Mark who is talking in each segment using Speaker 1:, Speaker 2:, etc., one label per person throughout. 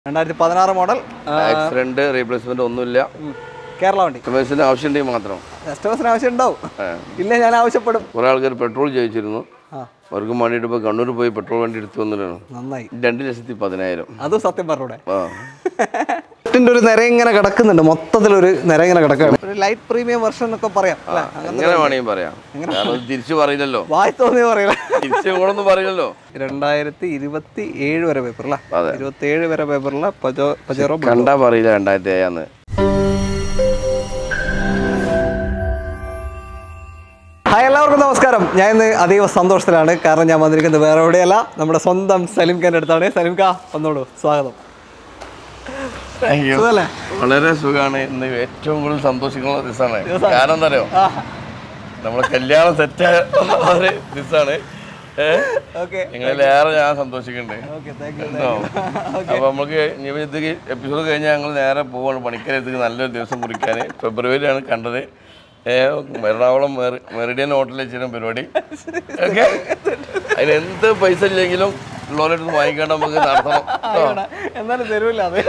Speaker 1: രണ്ടായിരത്തി പതിനാറ് model
Speaker 2: accident replacement ഒന്നുമില്ല
Speaker 1: കേരള വണ്ടി
Speaker 2: കസ്റ്റമേഴ്സിന് ആവശ്യമുണ്ടെങ്കിൽ മാത്രം
Speaker 1: കസ്റ്റമേഴ്സിന് ആവശ്യം ഉണ്ടാവും
Speaker 2: ആ.
Speaker 1: ഇല്ല ഞാൻ ആവശ്യപ്പെടും
Speaker 2: കുറെ ആൾക്കാർ പെട്രോൾ ചോദിച്ചിരുന്നു
Speaker 1: ആ
Speaker 2: അവർക്ക് വേണ്ടിയിട്ട് ഇപ്പോൾ കണ്ണൂർ പോയി പെട്രോൾ വണ്ടി എടുത്തു വന്നിട്ടാണ്
Speaker 1: നന്നായി
Speaker 2: രണ്ട് ലക്ഷത്തി പതിനായിരം
Speaker 1: അതും സത്യം പറഞ്ഞൂടെ
Speaker 2: ആ
Speaker 1: ിന്റെ ഒരു നിര ഇങ്ങനെ കിടക്കുന്നുണ്ട് മൊത്തത്തിലൊരു നിര ഇങ്ങനെ കിടക്കുകയാണ് ഒരു ലൈറ്റ് പ്രീമിയം വെർഷൻ എന്നൊക്കെ പറയാം അല്ലേ
Speaker 2: എങ്ങനെ വേണമെങ്കിൽ പറയാം കാരണം ഇത് തിരിച്ചു പറയില്ലല്ലോ
Speaker 1: വായി തോന്നി പറയില്ല
Speaker 2: തിരിച്ചു ഇങ്ങോട്ടൊന്നും പറയില്ലല്ലോ
Speaker 1: രണ്ടായിരത്തി ഇരുപത്തി ഏഴ് വരെ പേപ്പർ അല്ലേ
Speaker 2: അതെ.
Speaker 1: ഇരുപത്തി ഏഴ് വരെ പേപ്പറിലെ പജോ പജേറോ
Speaker 2: കണ്ടാ പറയില്ല രണ്ടായിരത്തി ഏഴാന്ന്
Speaker 1: ഹായ് എല്ലാവർക്കും നമസ്കാരം ഞാൻ ഇന്ന് അതീവ സന്തോഷത്തിലാണ് കാരണം ഞാൻ വന്നിരിക്കുന്നത് വേറെ എവിടെയല്ല നമ്മുടെ സ്വന്തം സലിം ഖാൻ്റെ അടുത്താണ് സലിം ഖാ വന്നോളൂ സ്വാഗതം സുഖല്ലേ
Speaker 2: വളരെ സുഖമാണ് ഇന്ന് ഏറ്റവും കൂടുതൽ സന്തോഷിക്കുന്ന ദിവസമാണ് കാരണം എന്താ അറിയോ നമ്മളെ കല്യാണം സെറ്റായ ഒരു ദിവസമാണ്
Speaker 1: ഓക്കെ
Speaker 2: നിങ്ങളിലേറെ ഞാൻ സന്തോഷിക്കുന്നുണ്ട്
Speaker 1: ഓക്കെ താങ്ക് യു
Speaker 2: കേട്ടോ അപ്പൊ നമുക്ക് ഇനി ഇത് എപ്പിസോഡ് കഴിഞ്ഞാൽ ഞങ്ങൾ നേരെ പോവാണ് പണിക്കരത്തേക്ക് നല്ലൊരു ദിവസം കുറിക്കാൻ ഫെബ്രുവരിയാണ് കണ്ടത് ഏ, എറണാകുളം മെറി- മെറിഡിയൻ ഹോട്ടലിൽ വെച്ചിരുന്ന പരിപാടി ഓക്കെ അതിന് എന്ത് പൈസ ഇല്ലെങ്കിലും ഉള്ളവരുടെ വാങ്ങിക്കാണ്ട് നമുക്ക് നടത്തണം കേട്ടോ
Speaker 1: എന്നാലും തരൂല്ല അത്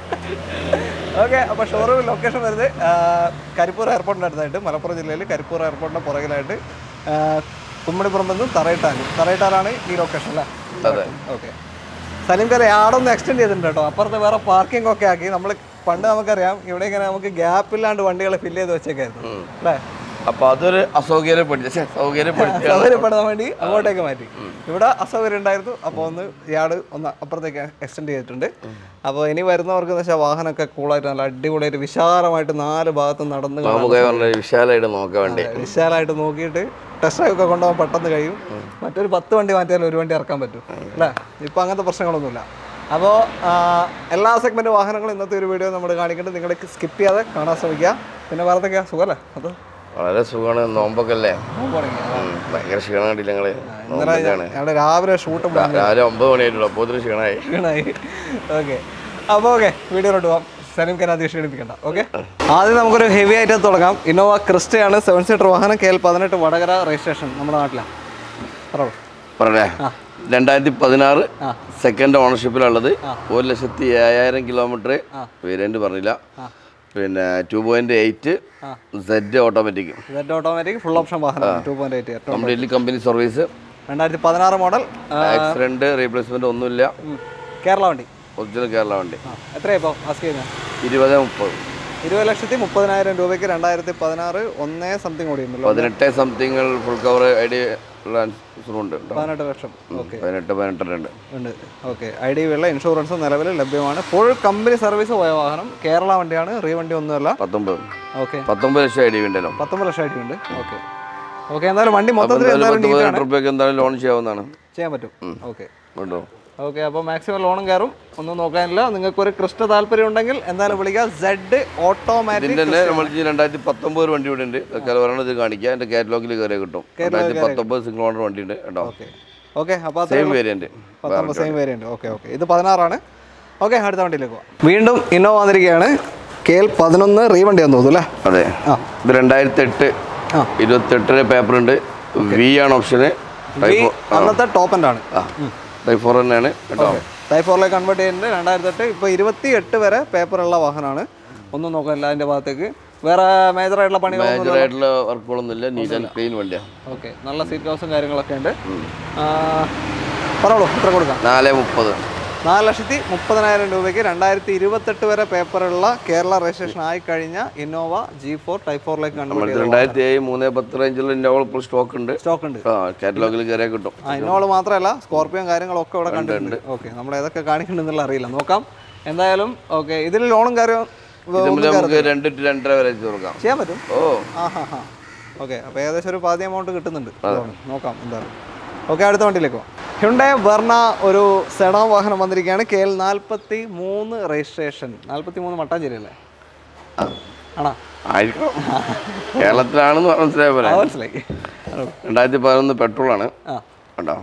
Speaker 1: ഓക്കെ അപ്പോൾ ഷോറൂം ലൊക്കേഷൻ വരുന്നത് ആ, കരിപ്പൂർ എയർപോർട്ടിൻ്റെ അടുത്തായിട്ട് മലപ്പുറം ജില്ലയിൽ കരിപ്പൂർ എയർപോർട്ടിൻ്റെ പുറകിലായിട്ട് ആ, കുമ്മടിപ്പുറമ്പെന്നും തറയിട്ടാലും തറയിട്ടാലാണ് ഈ ലൊക്കേഷൻ അല്ലേ
Speaker 2: അതെ
Speaker 1: ഓക്കെ സലീം കര ആടൊന്ന് എക്സ്റ്റെൻഡ് ചെയ്തിട്ടുണ്ട് കേട്ടോ അപ്പുറത്ത് വേറെ പാർക്കിംഗ് ഒക്കെ ആക്കി നമ്മൾ പണ്ട് നമുക്കറിയാം ഇവിടെ ഇങ്ങനെ നമുക്ക് ഗ്യാപ്പ് ഇല്ലാണ്ട് വണ്ടികൾ ഫില്ല് ചെയ്ത് വെച്ചേക്കായിരുന്നു അല്ലേ
Speaker 2: അപ്പൊ അതൊരു അസൗകര്യപ്പെടുത്തി ശ്ശെ, സൗകര്യപ്പെടുത്തി
Speaker 1: സൗകര്യപ്പെടാൻ വേണ്ടി അങ്ങോട്ടേക്ക് മാറ്റി ഇവിടെ അസൗകര്യം ഉണ്ടായിരുന്നു അപ്പോൾ ഒന്ന് ഇയാള് ഒന്ന് അപ്പുറത്തേക്ക് എക്സ്റ്റെൻഡ് ചെയ്തിട്ടുണ്ട് അപ്പോൾ ഇനി വരുന്നവർക്ക് എന്ന് വെച്ചാൽ വാഹനമൊക്കെ കൂളായിട്ട് നല്ല അടിപൊളിയായിട്ട് വിശാലമായിട്ട് നാല് ഭാഗത്തും നടന്ന് കാണാൻ
Speaker 2: നമുക്ക് പറഞ്ഞ വിശാലമായിട്ട് നോക്കാൻ വേണ്ടി
Speaker 1: വിശാലമായിട്ട് നോക്കിയിട്ട് ടെസ്റ്റ് ഡ്രൈവ് ഒക്കെ കൊണ്ടുപോകാൻ പെട്ടെന്ന് കഴിയും മറ്റൊരു പത്ത് വണ്ടി മാറ്റിയാലും ഒരു വണ്ടി ഇറക്കാൻ പറ്റും അല്ലേ ഇപ്പം അങ്ങനത്തെ പ്രശ്നങ്ങളൊന്നുമില്ല അപ്പോൾ എല്ലാ സെഗ്മെൻറ്റ് വാഹനങ്ങളും ഇന്നത്തെ ഒരു വീഡിയോ നമ്മൾ കാണിക്കേണ്ടത് നിങ്ങൾ സ്കിപ്പ് ചെയ്യാതെ കാണാൻ ശ്രമിക്കുക പിന്നെ വേറെ എന്തൊക്കെയാ സുഖമല്ലേ അത്
Speaker 2: വളരെ സുഖമാണ് നോമ്പൊക്കെ അല്ലേ
Speaker 1: നോമ്പ് തുടങ്ങി
Speaker 2: ഉം, ഭയങ്കര ക്ഷീണം കണ്ടില്ല ഞങ്ങള്
Speaker 1: ഇന്നലെ
Speaker 2: നോമ്പൊക്കെയാണ്
Speaker 1: ഞങ്ങളുടെ രാവിലെ ഷൂട്ട്
Speaker 2: രാവിലെ ഒമ്പത് മണിയായിട്ടുള്ളൂ അപ്പോൾ ഒത്തിരി ക്ഷീണമായി
Speaker 1: ക്ഷീണമായി ഓക്കെ അപ്പോൾ ഓക്കെ വീഡിയോയിലോട്ട് പോകാം സലീം ഖാൻ ആദ്യം ക്ഷീണിപ്പിക്കണ്ട ഓക്കെ ആദ്യം നമുക്കൊരു ഹെവി ആയിട്ട് തുടങ്ങാം ഇന്നോവ ക്രിസ്റ്റയാണ് സെവൻ സീറ്റർ വാഹനം കെ എൽ പതിനെട്ട് വടകര രജിസ്ട്രേഷൻ നമ്മുടെ നാട്ടിലാണ് പറഞ്ഞോളൂ
Speaker 2: പറയേ രണ്ടായിരത്തി പതിനാറ്
Speaker 1: ആ.
Speaker 2: സെക്കൻഡ് ഓണർഷിപ്പിലുള്ളത് ഒരു ലക്ഷത്തി ഏഴായിരം കിലോമീറ്റർ വേരിയന്റ് പറഞ്ഞില്ല പിന്നെ two point eight Z automatic
Speaker 1: Z automatic full option വാഹനം ടു പോയിന്റ് എയ്റ്റ് ഏറ്റവും
Speaker 2: കംപ്ലീറ്റ്ലി കമ്പനി സർവീസ്
Speaker 1: രണ്ടായിരത്തി പതിനാറ് മോഡൽ
Speaker 2: ആക്സിഡന്റ് റീപ്ലേസ്മെന്റ് ഒന്നുമില്ല
Speaker 1: കേരള വണ്ടി
Speaker 2: ഒറിജിനൽ കേരള വണ്ടി
Speaker 1: ആ എത്രയാണ് ഇപ്പോൾ ആസ്ക് ചെയ്യുന്നത്
Speaker 2: ഇരുപത് മുപ്പത്
Speaker 1: ഇരുപത് ലക്ഷത്തി മുപ്പതിനായിരം രൂപയ്ക്ക് രണ്ടായിരത്തി പതിനാറ് ഒന്നേ സംതിങ് ഓടിയുണ്ടല്ലോ
Speaker 2: പതിനെട്ട് something full cover I D ഉണ്ട് കേട്ടോ
Speaker 1: പതിനെട്ട് ലക്ഷം ഓക്കെ
Speaker 2: പതിനെട്ട് പതിനെട്ടര ഉണ്ട്
Speaker 1: ഉണ്ട് ഓക്കെ ഐ ഡി ഉള്ള ഇൻഷുറൻസ് നിലവിൽ ലഭ്യമാണ് ഫുൾ കമ്പനി സർവീസ് പോയ വാഹനം കേരള വണ്ടിയാണ് റീ വണ്ടി ഒന്നുമല്ല
Speaker 2: പത്തൊമ്പത്
Speaker 1: ഓക്കെ
Speaker 2: പത്തൊമ്പത് ലക്ഷം ഐ ഡി ഉണ്ടല്ലോ
Speaker 1: പത്തൊമ്പത് ലക്ഷം ഐ ഡി ഉണ്ട് ഓക്കെ ഓക്കെ എന്തായാലും വണ്ടി മൊത്തത്തിൽ എന്തായാലും
Speaker 2: പത്ത്
Speaker 1: neat ആണ്
Speaker 2: പതിനെട്ട് റുപ്യക്ക് എന്തായാലും ലോൺ ചെയ്യാവുന്നതാണ്
Speaker 1: ചെയ്യാൻ പറ്റും ഓക്കെ
Speaker 2: കേട്ടോ
Speaker 1: ഓക്കെ അപ്പോൾ മാക്സിമം ലോണും കയറും ഒന്നും നോക്കാനില്ല നിങ്ങൾക്ക് ഒരു കൃഷ്ണ താല്പര്യം ഉണ്ടെങ്കിൽ എന്തായാലും വിളിക്കുക സെഡ് ഓട്ടോമാറ്റിക്
Speaker 2: ഇതിന്റെ തന്നെ നമ്മൾ ഈ രണ്ടായിരത്തി പത്തൊമ്പത് ഒരു വണ്ടി ഇവിടെ ഉണ്ട് തൽക്കാലം ഒരെണ്ണം ഇത് കാണിക്കാം എന്റെ കാറ്റലോഗിൽ കയറി കിട്ടും രണ്ടായിരത്തി പത്തൊമ്പത് സിംഗിൾ ഓണർ വണ്ടി ഉണ്ട് കേട്ടോ
Speaker 1: ഓക്കെ ഓക്കെ അപ്പോൾ
Speaker 2: സെയിം വേരിയന്റ്
Speaker 1: പത്തൊമ്പത് സെയിം വേരിയന്റ് ഓക്കെ ഓക്കെ ഇത് പതിനാറാണ് ഓക്കെ അടുത്ത വണ്ടിയിലേക്ക് പോകാം വീണ്ടും ഇന്നോവ വന്നിരിക്കുകയാണ് കെ എൽ പതിനൊന്ന് റീ വണ്ടിയാന്ന് തോന്നുന്നു അല്ലേ
Speaker 2: അതെ
Speaker 1: ആ.
Speaker 2: ഇത് രണ്ടായിരത്തി എട്ട്
Speaker 1: ആ.
Speaker 2: ഇരുപത്തെട്ടിന് പേപ്പർ ഉണ്ട് വി ആണ് ഓപ്ഷന്
Speaker 1: ഈ അന്നത്തെ ടോപ്പ് എൻഡ് ആണ്
Speaker 2: ടൈപ്പ് ഫോർ തന്നെയാണ് കേട്ടോ
Speaker 1: ടൈപ്പ് ഫോറിലേക്ക് കൺവേർട്ട് ചെയ്യുന്നുണ്ട് രണ്ടായിരത്തി എട്ട് ഇപ്പോൾ ഇരുപത്തി എട്ട് വരെ പേപ്പറുള്ള വാഹനമാണ് ഒന്നും നോക്കാനില്ല അതിൻ്റെ ഭാഗത്തേക്ക് വേറെ മേജർ ആയിട്ടുള്ള പണികളൊന്നും
Speaker 2: മേജർ ആയിട്ടുള്ള വർക്കുകളൊന്നും ഇല്ല നീറ്റ് ആൻഡ് ക്ലീൻ വണ്ടിയാണ്
Speaker 1: ഓക്കെ നല്ല സീറ്റ് കവസും കാര്യങ്ങളൊക്കെ ഉണ്ട് ആ, പറഞ്ഞോളൂ എത്ര കൊടുക്കാം
Speaker 2: നാല് മുപ്പത്
Speaker 1: നാല് ലക്ഷത്തി മുപ്പതിനായിരം രൂപയ്ക്ക് രണ്ടായിരത്തി ഇരുപത്തെട്ട് വരെ പേപ്പറുള്ള കേരള രജിസ്ട്രേഷൻ ആയി കഴിഞ്ഞ ഇന്നോവ ജി ഫോർ ടൈപ്പ് ഫോറിലേക്ക് കൺവേർട്ട്
Speaker 2: നമ്മൾക്ക് രണ്ടായിരത്തി ഏഴ് മൂന്ന് പത്ത് റേഞ്ചിലുള്ള ഇന്നോവ ഇപ്പോൾ സ്റ്റോക്ക് ഉണ്ട്
Speaker 1: സ്റ്റോക്ക് ഉണ്ട്
Speaker 2: ആ കാറ്റലോഗിൽ കയറിയാൽ കിട്ടും
Speaker 1: ആ ഇന്നോള് മാത്രമല്ല സ്കോർപ്പിയോ കാര്യങ്ങളൊക്കെ ഇവിടെ കണ്ടിട്ടുണ്ട് ഓക്കെ നമ്മൾ ഏതൊക്കെ കാണിക്കുന്നുണ്ടെന്നുള്ള അറിയില്ല നോക്കാം എന്തായാലും ഓക്കെ ഇതിൽ ലോണും കാര്യം
Speaker 2: ഇതിൽ നമുക്ക് രണ്ട് to രണ്ടര വരെ വെച്ച് കൊടുക്കാം
Speaker 1: ചെയ്യാൻ പറ്റും
Speaker 2: ഓ
Speaker 1: ആ ഹാ ഹാ ഓക്കെ അപ്പോൾ ഏകദേശം ഒരു പാതി എമൗണ്ട് കിട്ടുന്നുണ്ട് ലോണ്. നോക്കാം എന്താണ് ഓക്കെ അടുത്ത വണ്ടിയിലേക്ക് പോകാം ഹ്യുണ്ടേ വെർണ ഒരു സെഡാൻ വാഹനം വന്നിരിക്കുകയാണ് കെ എൽ നാൽപ്പത്തി മൂന്ന് രജിസ്ട്രേഷൻ നാൽപ്പത്തി മൂന്ന് മട്ടാഞ്ചേരി അല്ലേ ആണോ
Speaker 2: ആയിരിക്കണം കേരളത്തിലാണെന്ന് മനസ്സിലായ പോലെ
Speaker 1: ആ, മനസ്സിലായി ആണോ?
Speaker 2: രണ്ടായിരത്തി പതിനൊന്ന് പെട്രോളാണ്
Speaker 1: ആ
Speaker 2: കേട്ടോ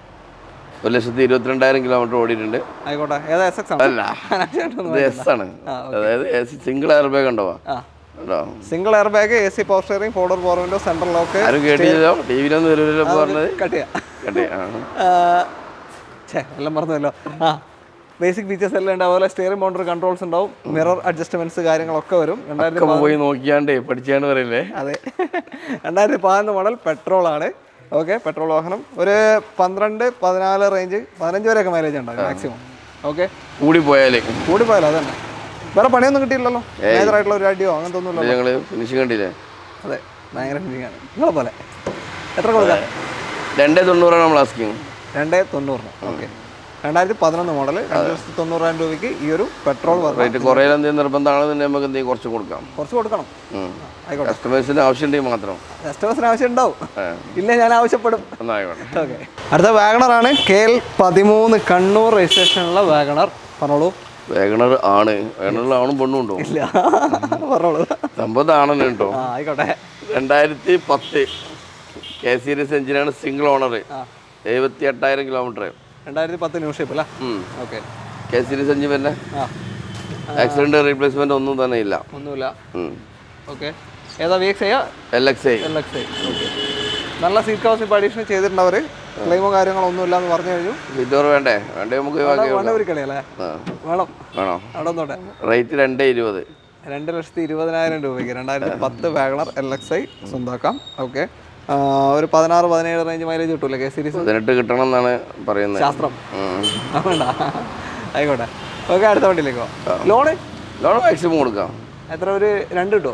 Speaker 2: ഒരു ലക്ഷത്തി ഇരുപത്തിരണ്ടായിരം കിലോമീറ്റർ ഓടിയിട്ടുണ്ട്
Speaker 1: ആയിക്കോട്ടെ ഏതാ എസ് എക്സ് ആണ്
Speaker 2: അല്ല ഇത് എസ് ആണ് അതായത് എസ് സിംഗിൾ എയർ ബാഗ് ഉണ്ടോ
Speaker 1: ആ
Speaker 2: കേട്ടോ
Speaker 1: single air bag A C power steering four door power window central lock
Speaker 2: ആരും കേട്ടില്ലല്ലോ ടി വിയിലൊന്നും വരില്ലല്ലോ ഇപ്പൊ പറഞ്ഞത്
Speaker 1: കട്ട് ചെയ്യാം
Speaker 2: കേട്ടേ ആ
Speaker 1: ആ, ഛേ എല്ലാം മറന്നുവല്ലോ ആ ബേസിക് ഫീച്ചേഴ്സ് എല്ലാം ഉണ്ട് അതുപോലെ സ്റ്റിയറിംഗ് മൗണ്ടർ കൺട്രോൾസ് ഉണ്ടാവും മിറർ അഡ്ജസ്റ്റ്മെന്റ്സ് കാര്യങ്ങളൊക്കെ വരും രണ്ടായിരത്തി
Speaker 2: ഒക്കെ പോയി നോക്കിയാണ്ടേ പഠിച്ചാണ്ട് പറയില്ലേ
Speaker 1: അതെ രണ്ടായിരത്തി പതിനൊന്ന് മോഡൽ പെട്രോൾ ആണ് ഓക്കെ പെട്രോൾ വാഹനം ഒരു പന്ത്രണ്ട് പതിനാല് റേഞ്ച് പതിനഞ്ച് വരെയൊക്കെ മൈലേജ് ഉണ്ടാവും മാക്സിമം ഓക്കെ
Speaker 2: കൂടി പോയാലേ
Speaker 1: കൂടി പോയാലോ അതന്നെ വേറെ പണിയൊന്നും കിട്ടിയില്ലല്ലോ മേജർ ആയിട്ടുള്ള ഒരു അടിയോ അങ്ങനത്തെ ഒന്നുമില്ലല്ലോ
Speaker 2: ഞങ്ങള് ഫിനിഷിംഗ് കണ്ടില്ലേ
Speaker 1: അതെ ഭയങ്കര ഫിനിങ് ആണ് നിങ്ങളെ പോലെ എത്ര കൊടുക്കാം
Speaker 2: രണ്ടേ തൊണ്ണൂറാണ് നമ്മൾ ആസ്കിങ്
Speaker 1: രണ്ടേ തൊണ്ണൂറിന് ഓക്കെ രണ്ടായിരത്തി പതിനൊന്ന് മോഡൽ രണ്ട് ലക്ഷത്തി തൊണ്ണൂറായിരം രൂപയ്ക്ക് ഈ ഒരു പെട്രോൾ പറഞ്ഞു
Speaker 2: റേറ്റ് കുറയാൻ എന്തെങ്കിലും നിർബന്ധമാണെന്നുണ്ടെങ്കിൽ നമുക്ക് എന്തെങ്കിലും കുറച്ച് കൊടുക്കാം
Speaker 1: കുറച്ച് കൊടുക്കണം ആയിക്കോട്ടെ
Speaker 2: കസ്റ്റമേഴ്സിന് ആവശ്യമുണ്ടെങ്കിൽ മാത്രം
Speaker 1: കസ്റ്റമേഴ്സിന് ആവശ്യം ഉണ്ടാവും
Speaker 2: ആ.
Speaker 1: ഇല്ല ഞാൻ ആവശ്യപ്പെടും
Speaker 2: ഒന്നായിക്കോട്ടെ
Speaker 1: ഓക്കെ അടുത്ത വാഗണറാണ് കെ എൽ പതിമൂന്ന് കണ്ണൂർ രജിസ്ട്രേഷനുള്ള വാഗണർ പറഞ്ഞോളൂ
Speaker 2: വേഗണർ ആണ് വേഗണറിൽ ആണും പെണ്ണും ഉണ്ടോ
Speaker 1: ഇല്ല പറഞ്ഞോളൂ
Speaker 2: സംഭവം ആണെന്ന് കേട്ടോ
Speaker 1: ആ ആയിക്കോട്ടെ
Speaker 2: രണ്ടായിരത്തി പത്ത് കെ സീരീസ് എഞ്ചിനാണ് സിംഗിൾ ഓണർ
Speaker 1: ആ.
Speaker 2: എഴുപത്തി എട്ടായിരം കിലോമീറ്റർ
Speaker 1: രണ്ടായിരത്തി പത്ത് ന്യൂ ഷേപ്പ് അല്ല ഓക്കെ
Speaker 2: കെ സീരീസ് എഞ്ചിൻ തന്നെ
Speaker 1: ആ
Speaker 2: ആക്സിഡന്റ് റീപ്ലേസ്മെന്റ് ഒന്നും തന്നെ ഇല്ല
Speaker 1: ഒന്നുമില്ല ഓക്കെ ഏതാ വി എക്സ് ചെയ്യാ
Speaker 2: L X I
Speaker 1: L X I okay നല്ല സീറ്റ് കവേഴ്സ് ഇപ്പോൾ അഡീഷണൽ ചെയ്തിട്ടുണ്ട് അവർ ക്ലെയിമോ കാര്യങ്ങളോ ഒന്നും ഇല്ല എന്ന് പറഞ്ഞു കഴിഞ്ഞു
Speaker 2: വിഡോർ വേണ്ടേ വേണ്ടേ നമുക്ക് ഒഴിവാക്കി
Speaker 1: വേണ്ട ഒരു കളിയല്ലേ
Speaker 2: ആ.
Speaker 1: വേണം
Speaker 2: വേണോ
Speaker 1: അവിടെ ഒന്നോട്ടെ
Speaker 2: റേറ്റ് രണ്ടേ ഇരുപത്
Speaker 1: രണ്ട് ലക്ഷത്തി ഇരുപതിനായിരം രൂപയ്ക്ക് രണ്ടായിരത്തി പത്ത് വാഗണർ എൽ എക്സ് ഐ സ്വന്തമാക്കാം ഓക്കെ ഒരു പതിനാറ് പതിനേഴ് റേഞ്ച് മൈലേജ് കിട്ടൂല്ലേ കെ സീരീസ്
Speaker 2: പതിനെട്ട് കിട്ടണം എന്നാണ് പറയുന്നത്
Speaker 1: ശാസ്ത്രം
Speaker 2: ഉം.
Speaker 1: ആ, വേണ്ട ആയിക്കോട്ടെ ഓക്കെ അടുത്ത വണ്ടിയിലേക്ക് പോവാം ലോണ്
Speaker 2: ലോൺ മാക്സിമം കൊടുക്കാം
Speaker 1: എത്ര ഒരു രണ്ട് കിട്ടുമോ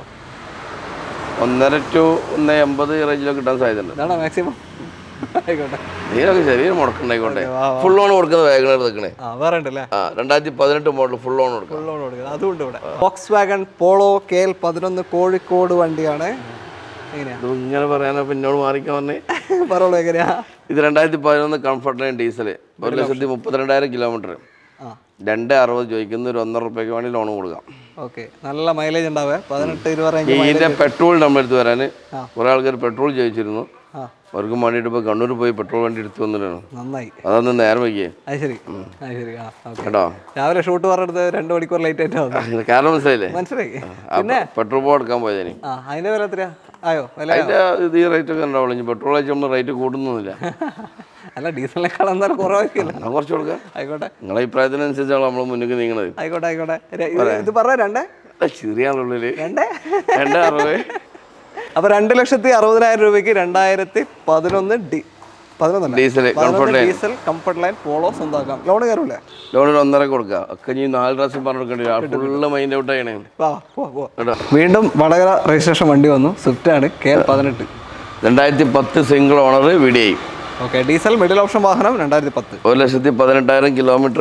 Speaker 2: ഒന്നര ടു ഒന്ന് എൺപത് റേഞ്ചിലൊക്കെ കിട്ടാൻ സാധ്യതയുണ്ട്
Speaker 1: ഇതാണോ മാക്സിമം ആയിക്കോട്ടെ
Speaker 2: നീരൊക്കെ ചെറിയൊരു മുടക്കുണ്ടായിക്കോട്ടെ
Speaker 1: വാ,
Speaker 2: ഫുൾ ലോൺ കൊടുക്കുന്നത് വേഗണർ നിൽക്കണേ
Speaker 1: ആ വേറെ ഉണ്ടല്ലേ
Speaker 2: ആ രണ്ടായിരത്തി പതിനെട്ട് മോഡൽ ഫുൾ ലോൺ കൊടുക്കാം
Speaker 1: ഫുൾ ലോൺ കൊടുക്കുന്നത് അതുകൊണ്ട് ഇവിടെ Volkswagen Polo K L പതിനൊന്ന് കോഴിക്കോട് വണ്ടിയാണ് എങ്ങനെയാ
Speaker 2: ഇത് ഇങ്ങനെ പറയാനോ പിന്നോട് മാറിക്കാൻ പറഞ്ഞേ
Speaker 1: പറയുള്ളൂ എങ്ങനെയാ
Speaker 2: ഇത് രണ്ടായിരത്തി പതിനൊന്ന് കംഫർട്ട് ലൈൻ ഡീസൽ ഒരു ലക്ഷത്തി മുപ്പത്തിരണ്ടായിരം കിലോമീറ്റർ
Speaker 1: ആ
Speaker 2: രണ്ട് അറുപത് ചോദിക്കുന്ന ഒരു ഒന്നര റുപ്യക്ക് വേണ്ടി ലോൺ കൊടുക്കാം
Speaker 1: ഓക്കെ നല്ല മൈലേജ് ഉണ്ടാവേ പതിനെട്ട് ഇരുപത് റേഞ്ച്
Speaker 2: ഇതിന്റെ പെട്രോൾ നമ്മുടെ അടുത്ത് വരാൻ
Speaker 1: ആ.
Speaker 2: കുറെ ആൾക്കാർ പെട്രോൾ ചോദിച്ചിരുന്നു
Speaker 1: ആ
Speaker 2: അവർക്ക് വേണ്ടിയിട്ട് ഇപ്പോൾ കണ്ണൂർ പോയി പെട്രോൾ വണ്ടി എടുത്തു വന്നിട്ടാണ്
Speaker 1: നന്നായി
Speaker 2: അതൊന്ന് നേരം വയ്ക്കേ
Speaker 1: അത് ശരി അത് ശരി ആ ഓക്കെ
Speaker 2: കേട്ടോ
Speaker 1: രാവിലെ ഷൂട്ട് പറഞ്ഞെടുത്ത് രണ്ട് മണിക്കൂർ ലേറ്റ് ആയിട്ട് വന്നു
Speaker 2: കാരണം മനസ്സിലായില്ലേ
Speaker 1: മനസ്സിലായി
Speaker 2: പിന്നെ പെട്രോൾ പമ്പ് എടുക്കാൻ പോയതിന്
Speaker 1: ആ അതിന്റെ വില എത്രയാ ആയോ വില
Speaker 2: അതിന്റെ ഇത് ഈ റേറ്റ് ഒക്കെ ഉണ്ടാവുള്ളൂ ഇനി പെട്രോൾ അയച്ച് നമ്മൾ റേറ്റ് കൂടുന്നൊന്നുമില്ല
Speaker 1: അല്ല ഡീസലിനേക്കാൾ എന്തായാലും കുറവായിരിക്കില്ല
Speaker 2: എന്നാൽ കുറച്ച് കൊടുക്കാം
Speaker 1: ആയിക്കോട്ടെ
Speaker 2: നിങ്ങളെ അഭിപ്രായത്തിനനുസരിച്ചാണ് നമ്മൾ മുന്നിൽ നീങ്ങണത്
Speaker 1: ആയിക്കോട്ടെ ആയിക്കോട്ടെ ര- ഇത് ഇത് പറഞ്ഞ രണ്ടേ
Speaker 2: ചെറിയാളുള്ളിൽ
Speaker 1: രണ്ടേ
Speaker 2: രണ്ട് അറുപത്
Speaker 1: അപ്പൊ രണ്ട് ലക്ഷത്തി അറുപതിനായിരം രൂപയ്ക്ക് രണ്ടായിരത്തി പതിനൊന്ന് ഡി പതിനൊന്നല്ല
Speaker 2: ഡീസൽ കംഫർട്ട്
Speaker 1: പതിനൊന്ന് ഡീസൽ കംഫർട്ട് ലൈൻ പോളോ സ്വന്തമാക്കാം ലോൺ കയറൂലേ
Speaker 2: ലോൺ ഒരു ഒന്നര കൊടുക്കുക ഒക്കെ ഇനി നാല് പ്രാവശ്യം പറഞ്ഞു കൊടുക്കേണ്ടി വരും ഫുള്ള് മൈൻഡ് ഔട്ട് ചെയ്യണേ
Speaker 1: വാ പോവാ പോവാ
Speaker 2: കേട്ടോ
Speaker 1: വീണ്ടും വടകര രജിസ്ട്രേഷൻ വണ്ടി വന്നു സ്വിഫ്റ്റ് ആണ് കെ എൽ പതിനെട്ട്
Speaker 2: രണ്ടായിരത്തി പത്ത് single owner VDI
Speaker 1: okay diesel middle option വാഹനം രണ്ടായിരത്തി പത്ത്
Speaker 2: ഒരു ലക്ഷത്തി പതിനെട്ടായിരം കിലോമീറ്റർ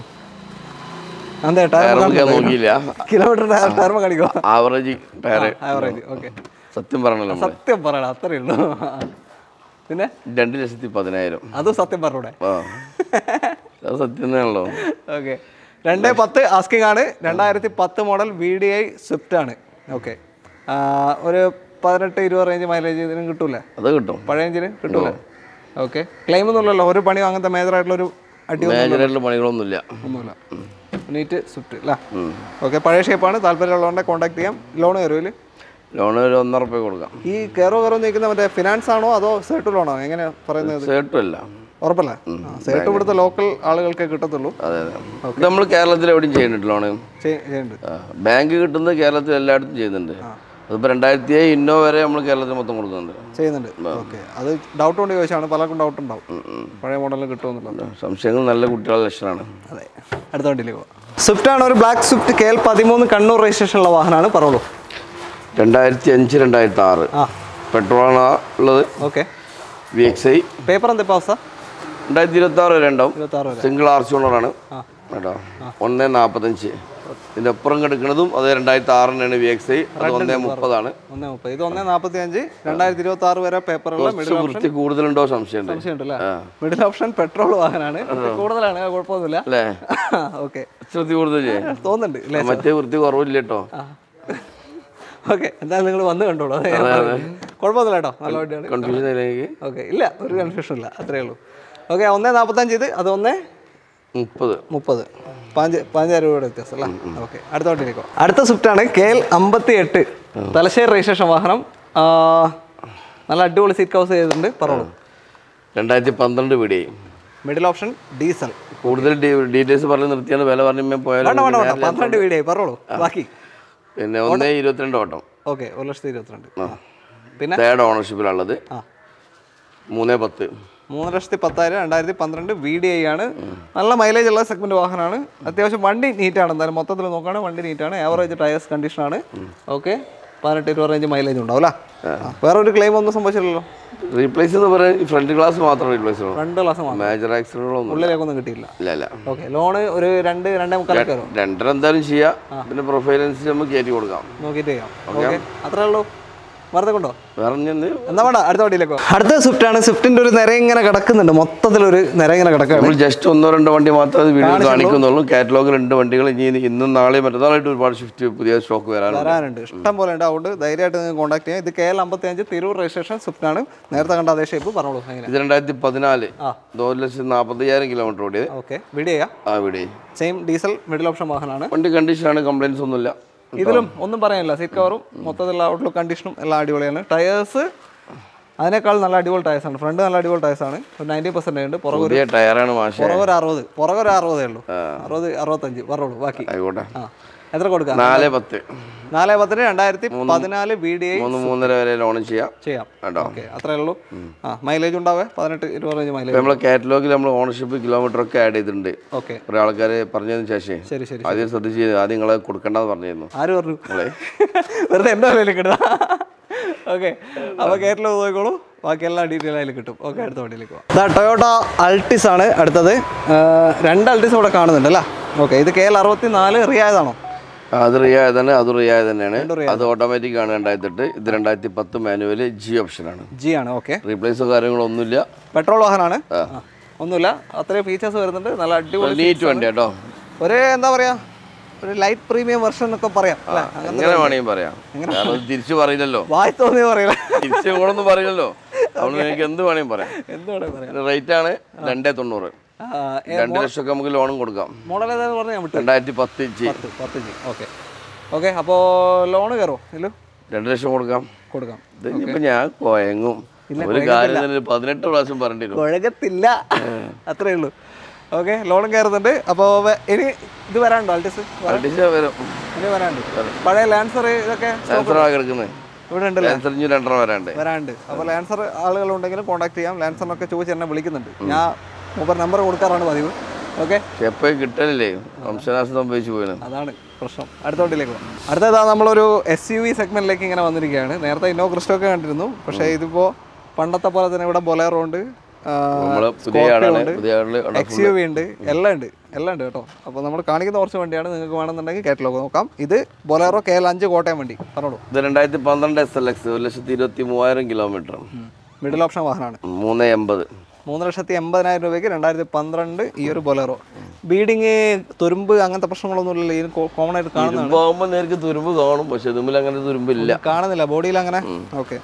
Speaker 1: അതെ ടയർ
Speaker 2: ഞാൻ നോക്കിയില്ല
Speaker 1: കിലോമീറ്റർ ടയർ കാണിക്കോ
Speaker 2: ആവറേജ് ടയർ
Speaker 1: ആവറേജ് ഓക്കെ
Speaker 2: സത്യം പറഞ്ഞല്ലോ നമ്മള്
Speaker 1: സത്യം പറയണം അത്രയേ ഉള്ളൂ പിന്നെ
Speaker 2: രണ്ട് ലക്ഷത്തി പതിനായിരം
Speaker 1: അതും സത്യം പറഞ്ഞൂടെ
Speaker 2: ആ അത് സത്യം തന്നെയാണല്ലോ
Speaker 1: ഓക്കെ രണ്ട് പത്ത് ആസ്കിംഗ് ആണ് രണ്ടായിരത്തി പത്ത് model V D I Swift ആണ് ഓക്കെ ഒരു പതിനെട്ട് ഇരുപത് റേഞ്ച് മൈലേജ് ഇതിനും കിട്ടൂലേ
Speaker 2: അത് കിട്ടും
Speaker 1: പഴയ എഞ്ചിന് കിട്ടൂലേ ഓക്കെ ക്ലെയിം ഒന്നുമില്ലല്ലോ ഒരു പണിയോ അങ്ങനത്തെ മേജർ ആയിട്ടുള്ള ഒരു അടിയോ
Speaker 2: മേജറായിട്ടുള്ള പണികളൊന്നുമില്ല
Speaker 1: ഒന്നുമില്ല നീറ്റ് സ്വിഫ്റ്റ് അല്ല ഓക്കെ പഴയ ഷേപ്പാണ് താല്പര്യമുള്ളതുകൊണ്ട് കോൺടാക്ട് ചെയ്യാം ലോൺ കയറുമല്ലോ
Speaker 2: ലോൺ ഒരു ഒന്നര റുപ്യ കൊടുക്കാം
Speaker 1: ഈ കയറോ കയറോ നിൽക്കുന്ന മറ്റേ ഫിനാൻസ് ആണോ അതോ സേട്ട് ലോണോ എങ്ങനെയാ പറയുന്നത്
Speaker 2: സേട്ടും അല്ല
Speaker 1: ഉറപ്പല്ല സേട്ട് ഇവിടുത്തെ ലോക്കൽ ആളുകൾക്കേ കിട്ടത്തുള്ളൂ
Speaker 2: അതെ അതെ ഇത് നമ്മൾ കേരളത്തിൽ എവിടെയും ചെയ്യുന്നുണ്ട് ലോണ്
Speaker 1: ചെയ്- ചെയ്യുന്നുണ്ട്
Speaker 2: ബാങ്ക് കിട്ടുന്നത് കേരളത്തിൽ എല്ലായിടത്തും ചെയ്യുന്നുണ്ട് അതിപ്പോൾ രണ്ടായിരത്തി ഏഴ് ഇന്നോ വരെ നമ്മൾ കേരളത്തിൽ മൊത്തം കൊടുക്കുന്നുണ്ട്
Speaker 1: ചെയ്യുന്നുണ്ട് ഓക്കെ അത് ഡൗട്ട് കൊണ്ട് ചോദിച്ചാണ് പലർക്കും ഡൗട്ട് ഉണ്ടാവും പഴയ മോഡലിൽ കിട്ടുമെന്നുള്ളത്
Speaker 2: സംശയങ്ങൾ നല്ല കുട്ടികളുടെ ലക്ഷണമാണ്
Speaker 1: അതെ അടുത്ത വണ്ടിയിലേക്ക് പോവാം സ്വിഫ്റ്റ് ആണ് ഒരു ബ്ലാക്ക് സ്വിഫ്റ്റ് കെ എൽ പതിമൂന്ന് കണ്ണൂർ രജിസ്ട്രേഷനുള്ള വാഹനമാണ് പറഞ്ഞോളൂ
Speaker 2: രണ്ടായിരത്തി അഞ്ച് രണ്ടായിരത്തി ആറ്
Speaker 1: ആ
Speaker 2: പെട്രോളാണ് ഉള്ളത്
Speaker 1: okay
Speaker 2: V X I
Speaker 1: paper എന്താ ഇപ്പോൾ അവസ്ഥ
Speaker 2: രണ്ടായിരത്തി ഇരുപത്തി ആറ് വരെ ഉണ്ടാവും
Speaker 1: ഇരുപത്തി ആറ് വരെ
Speaker 2: സിംഗിൾ ആർച്ച് ഓണറാണ്
Speaker 1: ആ.
Speaker 2: കേട്ടോ ഒന്ന് നാൽപ്പത്തഞ്ച് ഇതിൻ്റെ അപ്പുറം കിടക്കുന്നതും അത് രണ്ടായിരത്തി ആറിനാണ് വി എക്സ് ഐ അത് ഒന്ന് മുപ്പതാണ്
Speaker 1: ഒന്നേ മുപ്പത് ഇത് ഒന്നേ നാൽപ്പത്തി അഞ്ച് രണ്ടായിരത്തി ഇരുപത്തി ആറ് വരെ പേപ്പറുള്ള മിഡിൽ
Speaker 2: കുറച്ച് വൃത്തി കൂടുതലുണ്ടോ സംശയമുണ്ട്
Speaker 1: സംശയമുണ്ടല്ലേ മിഡിൽ ഓപ്ഷൻ പെട്രോൾ വാഹനമാണ് കൂടുതലാണ് അത് കുഴപ്പമൊന്നുമില്ല
Speaker 2: അല്ലേ
Speaker 1: ഓക്കെ
Speaker 2: കുറച്ച് വൃത്തി കൂടുതലേ
Speaker 1: തോന്നുന്നുണ്ട് അല്ലേ
Speaker 2: മറ്റേ വൃത്തി കുറവില്ല കേട്ടോ
Speaker 1: ഓക്കെ എന്തായാലും നിങ്ങൾ വന്ന് കണ്ടോളൂ അതെ കുഴപ്പമൊന്നുമില്ല കേട്ടോ നല്ല വണ്ടിയാണ്
Speaker 2: കൺഫ്യൂഷൻ ആയില്ലെങ്കിൽ
Speaker 1: ഓക്കെ ഇല്ല ഒരു കൺഫ്യൂഷൻ ഇല്ല അത്രേ ഉള്ളൂ ഓക്കെ ഒന്നേ നാൽപ്പത്തഞ്ച് ഇത് അത് ഒന്നേ
Speaker 2: മുപ്പത്
Speaker 1: മുപ്പത് പാഞ്ച് പാഞ്ചായിരം രൂപയുടെ വ്യത്യാസം അല്ലേ ഓക്കെ അടുത്ത വണ്ടിയിലേക്കോ അടുത്ത സ്വിഫ്റ്റ് ആണ് കെ എൽ അമ്പത്തി എട്ട് തലശ്ശേരി രജിസ്ട്രേഷൻ വാഹനം ആ, നല്ല അടിപൊളി സീറ്റ് കവസ് ചെയ്തിട്ടുണ്ട് പറഞ്ഞോളൂ
Speaker 2: രണ്ടായിരത്തി പന്ത്രണ്ട് പിടിയായി
Speaker 1: മിഡിൽ ഓപ്ഷൻ ഡീസൽ
Speaker 2: കൂടുതൽ ഡീറ്റെയിൽസ് പറഞ്ഞ് നിർത്തിയാണ് വില പറഞ്ഞ് പോയാലും
Speaker 1: വേണ്ട വേണ്ട വേണ്ട പന്ത്രണ്ട് വീഡിയോ പറഞ്ഞോളൂ ബാക്കി
Speaker 2: പിന്നെ ഒന്ന് ഇരുപത്തിരണ്ട് ഓട്ടം
Speaker 1: ഓക്കെ ഒരു ലക്ഷത്തി ഇരുപത്തിരണ്ട് പിന്നെ
Speaker 2: തേർഡ് ഓണർഷിപ്പിലുള്ളത്
Speaker 1: ആ
Speaker 2: മൂന്ന് പത്ത്
Speaker 1: മൂന്ന് ലക്ഷത്തി പത്തായിരം രണ്ടായിരത്തി പന്ത്രണ്ട് വി ഡി ഐ ആണ് നല്ല മൈലേജ് ഉള്ള സെഗ്മെന്റ് വാഹനമാണ് അത്യാവശ്യം വണ്ടി നീറ്റാണ് എന്തായാലും മൊത്തത്തിൽ നോക്കുകയാണെങ്കിൽ വണ്ടി നീറ്റാണ് ആവറേജ് ടയേഴ്സ് കണ്ടീഷനാണ് ഓക്കെ പതിനെട്ട് ഇരുപത് റേഞ്ച് മൈലേജ് ഉണ്ടാവും അല്ലേ വേറെ ഒരു ക്ലെയിം ഒന്നും സംഭവിച്ചില്ലല്ലോ
Speaker 2: റീപ്ലേസ് എന്ന് പറയുന്നത് ഫ്രണ്ട് ഗ്ലാസ് മാത്രം റീപ്ലേസ് ചെയ്യണം
Speaker 1: രണ്ട് ക്ലാസ് മാത്രം
Speaker 2: മേജർ ആക്സിഡന്റുകളൊന്നും
Speaker 1: ഉള്ളിലേക്കൊന്നും കിട്ടിയില്ല
Speaker 2: ഇല്ല ഇല്ല
Speaker 1: ഓക്കെ ലോണ് ഒരു രണ്ട് രണ്ടേ മുക്കാലൊക്കെ വരും
Speaker 2: രണ്ടര എന്തായാലും ചെയ്യാം പിന്നെ പ്രൊഫൈൽ അനുസരിച്ച് നമുക്ക് കയറ്റി കൊടുക്കാം
Speaker 1: നോക്കിയിട്ട് ചെയ്യാം ഓക്കെ അത്രേ ഉള്ളൂ വെറുതെ കൊണ്ടോ
Speaker 2: വേറെ എന്ത്
Speaker 1: എന്നാ വേണ്ട അടുത്ത വണ്ടിയിലേക്കോ അടുത്ത സ്വിഫ്റ്റ് ആണ് സ്വിഫ്റ്റിന്റെ ഒരു നിര ഇങ്ങനെ കിടക്കുന്നുണ്ട് മൊത്തത്തിലൊരു നിര ഇങ്ങനെ കിടക്കുകയാണ്
Speaker 2: നമ്മൾ ജസ്റ്റ് ഒന്നോ രണ്ടോ വണ്ടി മാത്രമേ വീഡിയോ കാണിക്കുന്നുള്ളൂ കാറ്റലോഗ് രണ്ട് വണ്ടികൾ ഇനി ഇന്നും നാളെയും മറ്റന്നാളായിട്ട് ഒരുപാട് ഷിഫ്റ്റ് പുതിയ സ്റ്റോക്ക് വരാനുണ്ട്
Speaker 1: വരാനുണ്ട് ഇഷ്ടം പോലെ ഉണ്ട് അതുകൊണ്ട് ധൈര്യമായിട്ട് നിങ്ങൾക്ക് കോൺടാക്ട് ചെയ്യാം ഇത് കെ എൽ അമ്പത്തി അഞ്ച് തിരൂർ രജിസ്ട്രേഷൻ സ്വിഫ്റ്റ് ആണ് നേരത്തെ കണ്ട അതേ ഷേപ്പ് പറഞ്ഞോളൂ എങ്ങനെ
Speaker 2: ഇത് രണ്ടായിരത്തി പതിനാല്
Speaker 1: ആ.
Speaker 2: ഒരു ലക്ഷത്തി നാൽപ്പത്തയ്യായിരം കിലോമീറ്റർ ഓടിയത്
Speaker 1: ഓക്കെ വീഡിയോ ചെയ്യാം
Speaker 2: ആ ഇവിടെ
Speaker 1: സെയിം ഡീസൽ മിഡിൽ ഓപ്ഷൻ വാഹനമാണ്
Speaker 2: വണ്ടി കണ്ടീഷനാണ് കംപ്ലൈൻസ് ഒന്നുമില്ല
Speaker 1: ഇതിലും ഒന്നും പറയാനില്ല സീറ്റ് കവറും മൊത്തത്തിലുള്ള ഔട്ട്ലുക്ക് കണ്ടീഷനും എല്ലാം അടിപൊളിയാണ് ടയേഴ്സ് അതിനേക്കാൾ നല്ല അടിപൊളി ടയേഴ്സ് ആണ് ഫ്രണ്ട് നല്ല അടിപൊളി ടയേഴ്സ് ആണ് ഒരു നയൻറ്റി പെർസെൻറ്റ് ഉണ്ട് പുറകെ
Speaker 2: പുതിയ ടയറാണ് മാഷ
Speaker 1: പുറകെ ഒരു അറുപത് പുറകെ ഒരു അറുപതേ ഉള്ളൂ അറുപത് അറുപത്തഞ്ച് പറഞ്ഞോളൂ ബാക്കി
Speaker 2: ആയിക്കോട്ടെ
Speaker 1: ആ എത്ര കൊടുക്കാം
Speaker 2: നാല് പത്ത്
Speaker 1: നാല് പത്തിന് രണ്ടായിരത്തി പതിനാല് വി ഡി ഐ
Speaker 2: മൂന്ന് മൂന്നര വരെ ലോൺ ചെയ്യാം
Speaker 1: ചെയ്യാം
Speaker 2: കേട്ടോ
Speaker 1: ഓക്കെ അത്രേ ഉള്ളൂ ആ മൈലേജ് ഉണ്ടാവേ പതിനെട്ട് ഇരുപത് റേഞ്ച്
Speaker 2: ഇപ്പം
Speaker 1: മൈലേജ്
Speaker 2: നമ്മളെ കാറ്റലോഗിൽ നമ്മൾ ഓണർഷിപ്പ് കിലോമീറ്റർ ഒക്കെ ആഡ് ചെയ്തിട്ടുണ്ട്
Speaker 1: ഓക്കെ
Speaker 2: കുറേ ആൾക്കാർ പറഞ്ഞതിന് ശേഷം
Speaker 1: ശരി ശരി
Speaker 2: ആദ്യം ശ്രദ്ധിച്ച് ആദ്യം നിങ്ങളെ കൊടുക്കേണ്ടത് പറഞ്ഞിരുന്നു
Speaker 1: ആര് പറഞ്ഞു വെറുതെ എൻ്റെ വിലയിൽ കിട്ടുക ഓക്കെ അപ്പോൾ കേരളം നോക്കിക്കോളൂ ബാക്കി എല്ലാ ഡീറ്റെയിൽ അതിൽ കിട്ടും ഓക്കെ അടുത്ത വണ്ടിയിലേക്ക് പോകാം ടൊയോട്ട അൾട്ടിസ് ആണ് അടുത്തത് ആ, രണ്ട് അൾട്ടിസ് ഇവിടെ കാണുന്നുണ്ട് അല്ലേ ഓക്കെ ഇത് കെ എൽ അറുപത്തി നാല് റിയായതാണോ
Speaker 2: ആ, അത് റിയായ തന്നെ അത് റിയായ തന്നെയാണ് അത് ഓട്ടോമാറ്റിക് ആണ് രണ്ടായിരത്തി എട്ട് ഇത് രണ്ടായിരത്തി പത്ത് മാനുവല് ജി ഓപ്ഷനാണ്
Speaker 1: ജി ആണ് ഓക്കെ
Speaker 2: റീപ്ലേസോ കാര്യങ്ങളോ ഒന്നുമില്ല
Speaker 1: പെട്രോൾ വാഹനമാണ് ആ. ഒന്നുമില്ല അത്രയും ഫീച്ചേഴ്സ് വരുന്നുണ്ട് നല്ല അടിപൊളി
Speaker 2: നീറ്റ് വണ്ടി കേട്ടോ
Speaker 1: ഒരു എന്താ പറയാ ഒരു ലൈറ്റ് പ്രീമിയം വെർഷൻ എന്നൊക്കെ പറയാം അല്ലേ
Speaker 2: അങ്ങനെ വേണമെങ്കിൽ പറയാം കാരണം അത് തിരിച്ചു പറയില്ലല്ലോ
Speaker 1: വായി തോന്നി പറയില്ല
Speaker 2: തിരിച്ചു ഇങ്ങോട്ടൊന്നും പറയില്ലല്ലോ അതുകൊണ്ട് എനിക്ക് എന്ത് വേണമെങ്കിൽ പറയാം
Speaker 1: എന്താണ് പറയാം
Speaker 2: റേറ്റ് ആണ് രണ്ടേ തൊണ്ണൂറ് രണ്ട് ലക്ഷമൊക്കെ നമുക്ക് ലോണും കൊടുക്കാം
Speaker 1: മോഡൽ ഏതാന്ന് പറഞ്ഞാൽ ഞാൻ വിട്ടു
Speaker 2: രണ്ടായിരത്തി പത്ത് ജി
Speaker 1: പത്ത് പത്ത് ജി ഓക്കെ ഓക്കെ അപ്പോൾ ലോണ് കയറുമോ ഇല്ലോ
Speaker 2: രണ്ട് ലക്ഷം കൊടുക്കാം
Speaker 1: കൊടുക്കാം
Speaker 2: ഇതിപ്പോ ഞാൻ കൊയങ്ങും ഒരു കാര്യം തന്നെ ഒരു പതിനെട്ട് പ്രാവശ്യം പറഞ്ഞിട്ട് വരും
Speaker 1: കുഴകത്തില്ല അത്രേ ഉള്ളൂ ഓക്കെ ലോണും കയറുന്നുണ്ട് അപ്പോൾ ഇനി ഇത് വരാനുണ്ടോ അൾട്ടിസ്
Speaker 2: അടിച്ചാ വരും
Speaker 1: ഇനി വരാനുണ്ട് പഴയ ലാൻസർ ഇതൊക്കെ
Speaker 2: ലാൻസർ ആ കിടക്കുന്നത്
Speaker 1: ഇവിടെ ഉണ്ടല്ലോ
Speaker 2: ലാൻസർ ഇനി രണ്ടെണ്ണം വരാണ്ട്
Speaker 1: വരാനുണ്ട് അപ്പോൾ ലാൻസർ ആളുകളുണ്ടെങ്കിൽ കോൺടാക്ട് ചെയ്യാം ലാൻസറിനൊക്കെ ചോദിച്ച് എന്നെ വിളിക്കുന്നുണ്ട് ഞാൻ മൊബൈൽ നമ്പർ കൊടുക്കാറാണ് പതിവ് ഓക്കെ
Speaker 2: പക്ഷെ എപ്പോഴും കിട്ടലില്ലേ വംശനാശം സംഭവിച്ചു പോയിന്
Speaker 1: അതാണ് പ്രശ്നം അടുത്ത വണ്ടിയിലേക്ക് പോകാം അടുത്തതാ നമ്മളൊരു എസ് യു വി സെഗ്മെന്റിലേക്ക് ഇങ്ങനെ വന്നിരിക്കുകയാണ് നേരത്തെ ഇന്നോ ക്രിസ്റ്റോ കണ്ടിരുന്നു പക്ഷേ ഇതിപ്പോ പണ്ടത്തെ പോലെ തന്നെ ഇവിടെ ബൊലേറോ ഉണ്ട്
Speaker 2: നമ്മള് പുതിയ ആളാണ് പുതിയ ആളില്
Speaker 1: എക്സ് യു വി ഉണ്ട് എല്ലാം ഉണ്ട് എല്ലാം ഉണ്ട് കേട്ടോ അപ്പോൾ നമ്മൾ കാണിക്കുന്ന കുറച്ച് വണ്ടിയാണ് നിങ്ങൾക്ക് വേണമെന്നുണ്ടെങ്കിൽ കാറ്റലോഗ് നോക്കാം ഇത് ബൊലേറോ കെ എൽ അഞ്ച് കോട്ടയം വണ്ടി പറഞ്ഞോളൂ
Speaker 2: ഇത് രണ്ടായിരത്തി പന്ത്രണ്ട് എസ് എൽ എക്സ് ഒരു ലക്ഷത്തി ഇരുപത്തി മൂവായിരം കിലോമീറ്റർ
Speaker 1: മിഡിൽ ഓപ്ഷൻ വാഹനമാണ്
Speaker 2: മൂന്ന് എൺപത്
Speaker 1: മൂന്ന് ലക്ഷത്തി എൺപതിനായിരം രൂപയ്ക്ക് രണ്ടായിരത്തി പന്ത്രണ്ട് ഈ ഒരു ബൊലേറോ ബീഡിങ് തുരുമ്പ് അങ്ങനത്തെ പ്രശ്നങ്ങളൊന്നുമില്ലല്ലോ ഇതിന് കോമൺ ആയിട്ട് കാണുന്നതാണ്
Speaker 2: തുരുമ്പാകുമ്പോൾ നേർക്ക് തുരുമ്പ് കാണും പക്ഷെ ഇതുമ്മിൽ അങ്ങനെ തുരുമ്പില്ല
Speaker 1: കാണുന്നില്ല ബോഡിയിൽ അങ്ങനെ ഓക്കെ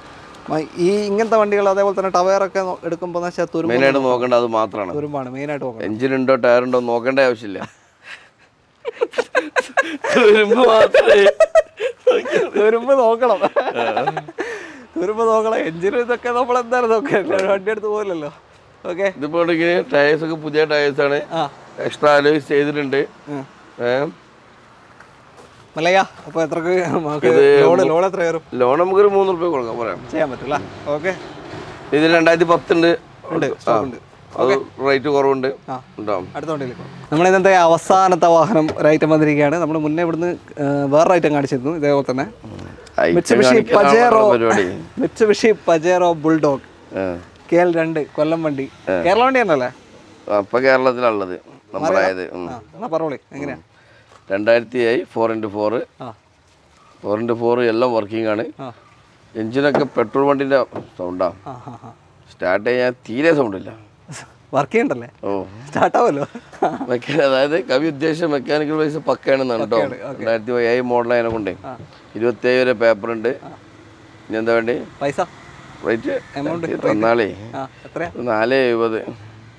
Speaker 1: ഈ ഇങ്ങനത്തെ വണ്ടികൾ അതേപോലെ തന്നെ ടവയറൊക്കെ എടുക്കുമ്പോൾ എന്ന് വെച്ചാൽ തുരുമ്പ്
Speaker 2: മെയിനായിട്ട് നോക്കേണ്ടത് അത് മാത്രമാണ്
Speaker 1: തുരുമ്പാണ് മെയിനായിട്ട് നോക്കണം
Speaker 2: എഞ്ചിൻ ഉണ്ടോ ടയർ ഉണ്ടോ നോക്കേണ്ട ആവശ്യമില്ല തുരുമ്പ് മാത്രമേ
Speaker 1: തുരുമ്പ് നോക്കണം തുരുമ്പ് നോക്കണം എഞ്ചിനും ഇതൊക്കെ നമ്മൾ എന്തായാലും നോക്കാം വണ്ടി എടുത്ത് പോകില്ലല്ലോ ഓക്കെ
Speaker 2: ഇതിപ്പോ ഇങ്ങനെ ടയേഴ്സ് ഒക്കെ പുതിയ ടയേഴ്സ് ആണ്
Speaker 1: ആ
Speaker 2: എക്സ്ട്രാ അലോയ്സ് ചെയ്തിട്ടുണ്ട് ഏഹ്
Speaker 1: മല്ലയ്യ അപ്പോൾ എത്രക്ക് നമുക്ക് ലോഡ് ലോഡ് എത്ര കയറും
Speaker 2: ലോൺ നമുക്കൊരു മൂന്ന് റുപ്യ കൊടുക്കാം പറയാം
Speaker 1: ചെയ്യാൻ പറ്റില്ല ഓക്കെ
Speaker 2: ഇത് രണ്ടായിരത്തി പത്തുണ്ട്
Speaker 1: ഉണ്ട് സ്റ്റോക്ക് ഉണ്ട്
Speaker 2: അത് റേറ്റ് കുറവുണ്ട്
Speaker 1: ആ.
Speaker 2: ഉണ്ടാവും
Speaker 1: അടുത്ത വണ്ടിയിലേക്ക് നമ്മൾ ഇന്നത്തെ അവസാനത്തെ വാഹനം ഒരു ഐറ്റം വന്നിരിക്കുകയാണ് നമ്മൾ മുന്നേ ഇവിടുന്ന് ആ, വേറൊരു ഐറ്റം കാണിച്ചിരുന്നു ഇതേപോലെ തന്നെ
Speaker 2: ഐറ്റം
Speaker 1: മിറ്റ്സുബിഷി
Speaker 2: കാണിക്കാനാണ്
Speaker 1: പജേറോ
Speaker 2: പരിപാടി
Speaker 1: മിറ്റ്സുബിഷി പജേറോ ബുൾഡോഗ്
Speaker 2: ആ.
Speaker 1: കെ എൽ രണ്ട് കൊല്ലം വണ്ടി കേരള വണ്ടി തന്നെയല്ലേ
Speaker 2: അപ്പൊ കേരളത്തിലുള്ളത് നമ്മളായത്
Speaker 1: ആ എന്നാ പറഞ്ഞോളി എങ്ങനെയാ
Speaker 2: രണ്ടായിരത്തി ഏഴ് ഫോർ ഇൻറ്റു ഫോർ
Speaker 1: ആ
Speaker 2: ഫോർ ഇൻറ്റു ഫോർ എല്ലാം വർക്കിംഗ് ആണ്
Speaker 1: ആ
Speaker 2: എഞ്ചിനൊക്കെ പെട്രോൾ വണ്ടിന്റെ സൗണ്ടാ
Speaker 1: ആ ആ ആ
Speaker 2: സ്റ്റാർട്ട് ചെയ്യാൻ തീരെ സൗണ്ട് ഇല്ല
Speaker 1: വർക്ക് ചെയ്യണ്ടല്ലേ
Speaker 2: ഓ
Speaker 1: സ്റ്റാർട്ടാവല്ലോ
Speaker 2: മെക്കാ അതായത് കവി ഉദ്ദേശിച്ച മെക്കാനിക്കൽ വൈസ് പക്കയാണെന്നാണ് കേട്ടോ രണ്ടായിരത്തി ഏഴ് മോഡൽ അതിനെ കൊണ്ട് ഇരുപത്തി ഏഴ് വരെ പേപ്പർ ഉണ്ട് ഇനി എന്താ വേണ്ടി
Speaker 1: പൈസ
Speaker 2: റേറ്റ്
Speaker 1: Amount,
Speaker 2: തന്നാളേ
Speaker 1: ആ എത്രയാ
Speaker 2: നാല് എഴുപത്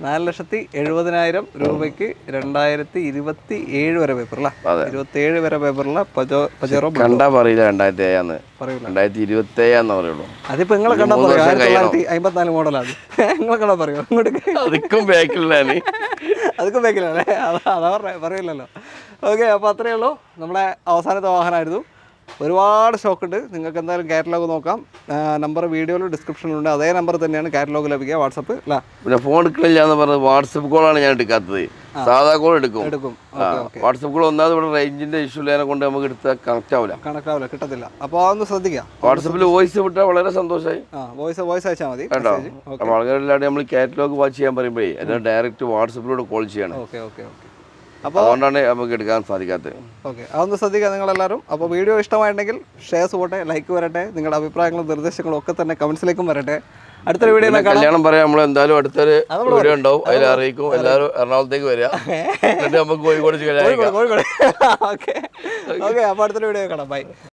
Speaker 1: നാല് ലക്ഷത്തി എഴുപതിനായിരം രൂപയ്ക്ക് രണ്ടായിരത്തി ഇരുപത്തി ഏഴ് വരെ പേപ്പർ അല്ലേ
Speaker 2: അതെ.
Speaker 1: ഇരുപത്തി ഏഴ് വരെ പേപ്പറിലെ പജോ പജേറോ
Speaker 2: കണ്ടാ പറയില്ല രണ്ടായിരത്തി ഏഴാന്ന്
Speaker 1: പറയൂല
Speaker 2: രണ്ടായിരത്തി ഇരുപത്തി ഏഴാന്ന് പറയുള്ളൂ
Speaker 1: അതിപ്പോ നിങ്ങളെ കണ്ടാ
Speaker 2: മൂന്ന്
Speaker 1: പറയും
Speaker 2: വർഷം
Speaker 1: ആയിരത്തി തൊള്ളായിരത്തി അമ്പത്തിനാല് മോഡലാണ് നിങ്ങളെ കണ്ടാ പറയോ ഇങ്ങോട്ട്
Speaker 2: അതിക്കും ബാക്കിലാണ്
Speaker 1: അതൊക്കെ ബാക്കിലല്ലേ അതാ അതാ പറഞ്ഞ പറയില്ലല്ലോ ഓക്കെ അപ്പോൾ അത്രയേ ഉള്ളൂ നമ്മുടെ അവസാനത്തെ വാഹനമായിരുന്നു ഒരുപാട് സ്റ്റോക്ക് ഉണ്ട് നിങ്ങൾക്ക് എന്തായാലും കാറ്റലോഗ് നോക്കാം നമ്പർ വീഡിയോയിൽ ഡിസ്ക്രിപ്ഷനിലുണ്ട് അതേ നമ്പർ തന്നെയാണ് കാറ്റലോഗ് ലഭിക്കുക വാട്സപ്പ് അല്ല
Speaker 2: പിന്നെ ഫോൺ എടുക്കണില്ല എന്ന് പറഞ്ഞത് വാട്സപ്പ് കോളാണ് ഞാൻ എടുക്കാത്തത് സാധാ കോൾ എടുക്കും
Speaker 1: എടുക്കും
Speaker 2: ആ, വാട്സപ്പ് കോൾ ഒന്നാമത് ഇവിടെ റേഞ്ചിന്റെ ഇഷ്യൂ ഉള്ളതിനെ കൊണ്ട് നമുക്ക് എടുത്താൽ കണക്ട് ആവില്ല
Speaker 1: കണക്കാവില്ല കിട്ടത്തില്ല അപ്പോൾ അതൊന്ന് ശ്രദ്ധിക്കുക
Speaker 2: വാട്സപ്പിൽ വോയിസ് വിട്ടാൽ വളരെ സന്തോഷമായി
Speaker 1: ആ വോയിസ് വോയിസ് അയച്ചാൽ മതി
Speaker 2: കേട്ടോ
Speaker 1: മെസ്സേജ്
Speaker 2: അപ്പോൾ ആൾക്കാരില്ലാണ്ട് നമ്മൾ കാറ്റലോഗ് വാച്ച് ചെയ്യാൻ പറയുമ്പോഴേ അത് ഡയറക്റ്റ് വാട്സപ്പിലൂടെ കോൾ ചെയ്യണം
Speaker 1: ഓക്കെ ഓക്കെ ഓക്കെ അപ്പോൾ
Speaker 2: അതുകൊണ്ടാണ് നമുക്ക് എടുക്കാൻ സാധിക്കാത്തത്
Speaker 1: ഓക്കെ അതൊന്ന് ശ്രദ്ധിക്കുക നിങ്ങളെല്ലാവരും അപ്പോൾ വീഡിയോ ഇഷ്ടമായിട്ടുണ്ടെങ്കിൽ ഷെയർസ് പോട്ടെ ലൈക്ക് വരട്ടെ നിങ്ങളുടെ അഭിപ്രായങ്ങളും നിർദ്ദേശങ്ങളും ഒക്കെ തന്നെ കമൻസിലേക്കും വരട്ടെ അടുത്തൊരു വീഡിയോ
Speaker 2: പിന്നെ കല്യാണം പറയാം നമ്മൾ എന്തായാലും അടുത്തൊരു വീഡിയോ ഉണ്ടാവും അതിൽ അറിയിക്കും എല്ലാവരും എറണാകുളത്തേക്ക് വരിക എന്നിട്ട് നമുക്ക് കോഴിക്കോട് കല്യാണം
Speaker 1: കോഴിക്കോട് കോഴിക്കോട് ഓക്കെ ഓക്കെ അപ്പോൾ അടുത്തൊരു വീഡിയോ കാണാം ബൈ